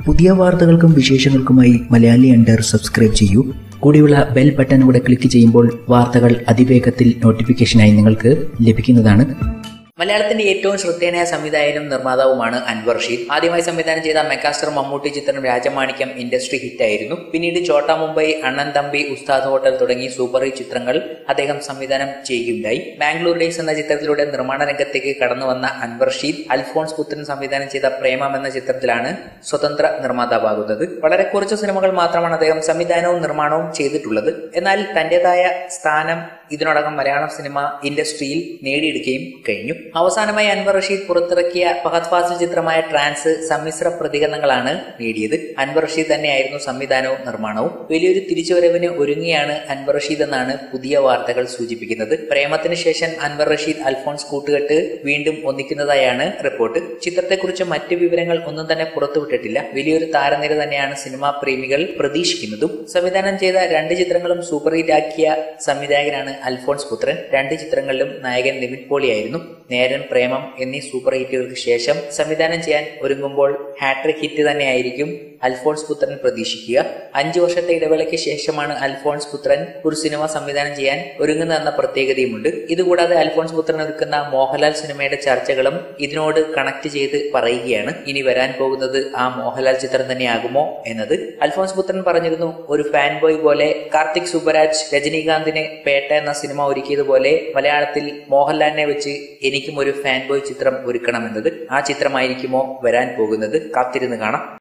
പുതിയ വാർത്തകൾക്കും വിശേഷങ്ങൾക്കുമായി Malayali under subscribe ചെയ്യൂ കൂടിയുള്ള ബെൽ ബട്ടൺ കൂടെ ക്ലിക്ക് ചെയ്യുമ്പോൾ വാർത്തകൾ അതിവേഗത്തിൽ നോട്ടിഫിക്കേഷനായി നിങ്ങൾക്ക് ലഭിക്കുന്നതാണ് മലയാളത്തിന്റെ ഏറ്റവും ശ്രദ്ധേയനായ സംവിധായകനും നിർമ്മാതാവുമാണ് അൻവർ ഷീദ് ആദ്യമായി സംവിധാനം ചെയ്ത മെക്കാസ്റ്റർ മമ്മൂട്ടി ചിത്രം രാജമാണിക്യം ഇൻഡസ്ട്രി ഹിറ്റായിരുന്നു പിന്നീട് ചോട്ടാ മുംബൈ അണ്ണൻ തമ്പി ഉസ്താദ് ഹോട്ടൽ തുടങ്ങി സൂപ്പർ ഹിറ്റ് ചിത്രങ്ങൾ അദ്ദേഹം സംവിധാനം ചെയ്യുകയുണ്ടായി ബാംഗ്ലൂർ ഡേയ്സ് എന്ന ചിത്രത്തിലൂടെ നിർമ്മാണ രംഗത്തേക്ക് കടന്നു വന്ന അൻവർ ഷീദ് അൽഫോൺസ് പുത്രൻ സംവിധാനം ചെയ്ത പ്രേമം എന്ന ചിത്രത്തിലാണ് സ്വതന്ത്ര നിർമ്മാതാവാകുന്നത് വളരെ കുറച്ച് സിനിമകൾ മാത്രമാണ് അദ്ദേഹം സംവിധാനവും നിർമ്മാണവും ചെയ്തിട്ടുള്ളത് എന്നാൽ തന്റേതായ സ്ഥാനം ഇതിനോടകം മലയാളം സിനിമ ഇൻഡസ്ട്രിയിൽ നേടിയെടുക്കുകയും കഴിഞ്ഞു അവസാനമായി അൻവർ റഷീദ് പുറത്തിറക്കിയ ഫഹദ് ഫാസിൽ ചിത്രമായ ട്രാൻസ് സമ്മിശ്ര പ്രതികരണങ്ങളാണ് നേടിയത് അൻവർ റഷീദ് തന്നെയായിരുന്നു സംവിധാനവും നിർമ്മാണവും വലിയൊരു തിരിച്ചുവരവിന് ഒരുങ്ങിയാണ് അൻവർ റഷീദ് എന്നാണ് പുതിയ വാർത്തകൾ സൂചിപ്പിക്കുന്നത് പ്രേമത്തിന് ശേഷം അൻവർ റഷീദ് അൽഫോൺസ് കൂട്ടുകെട്ട് വീണ്ടും ഒന്നിക്കുന്നതായാണ് റിപ്പോർട്ട് ചിത്രത്തെക്കുറിച്ച് മറ്റ് വിവരങ്ങൾ ഒന്നും തന്നെ പുറത്തുവിട്ടിട്ടില്ല വലിയൊരു താരനിര തന്നെയാണ് സിനിമാ പ്രേമികൾ പ്രതീക്ഷിക്കുന്നതും സംവിധാനം ചെയ്ത രണ്ട് ചിത്രങ്ങളും സൂപ്പർ ഹിറ്റ് ആക്കിയ സംവിധായകനാണ് അൽഫോൺസ് പുത്രൻ രണ്ട് ചിത്രങ്ങളിലും നായകൻ നിവിൻ പോളിയായിരുന്നു നേരൻ പ്രേമം എന്നീ സൂപ്പർ ഹിറ്റുകൾക്ക് ശേഷം സംവിധാനം ചെയ്യാൻ ഒരുങ്ങുമ്പോൾ ഹാട്രിക് ഹിറ്റ് തന്നെയായിരിക്കും അൽഫോൺസ് പുത്രൻ പ്രതീക്ഷിക്കുക അഞ്ചു വർഷത്തെ ഇടവേളയ്ക്ക് ശേഷമാണ് അൽഫോൺസ് പുത്രൻ ഒരു സിനിമ സംവിധാനം ചെയ്യാൻ ഒരുങ്ങുന്ന എന്ന പ്രത്യേകതയുമുണ്ട് ഇതുകൂടാതെ അൽഫോൺസ് പുത്രൻ ഒരുക്കുന്ന മോഹൻലാൽ സിനിമയുടെ ചർച്ചകളും ഇതിനോട് കണക്ട് ചെയ്ത് പറയുകയാണ് ഇനി വരാൻ പോകുന്നത് ആ മോഹൻലാൽ ചിത്രം തന്നെയാകുമോ എന്നത് അൽഫോൺസ് പുത്രൻ പറഞ്ഞിരുന്നു ഒരു ഫാൻ ബോയ് പോലെ കാർത്തിക് സുബരാജ് രജനീകാന്തിന് പേട്ട എന്ന സിനിമ ഒരുക്കിയതുപോലെ മലയാളത്തിൽ മോഹൻലാലിനെ വെച്ച് എനിക്കും ഒരു ഫാൻ ബോയ് ചിത്രം ഒരുക്കണമെന്നത് ആ ചിത്രമായിരിക്കുമോ വരാൻ പോകുന്നത് കാത്തിരുന്ന് കാണാം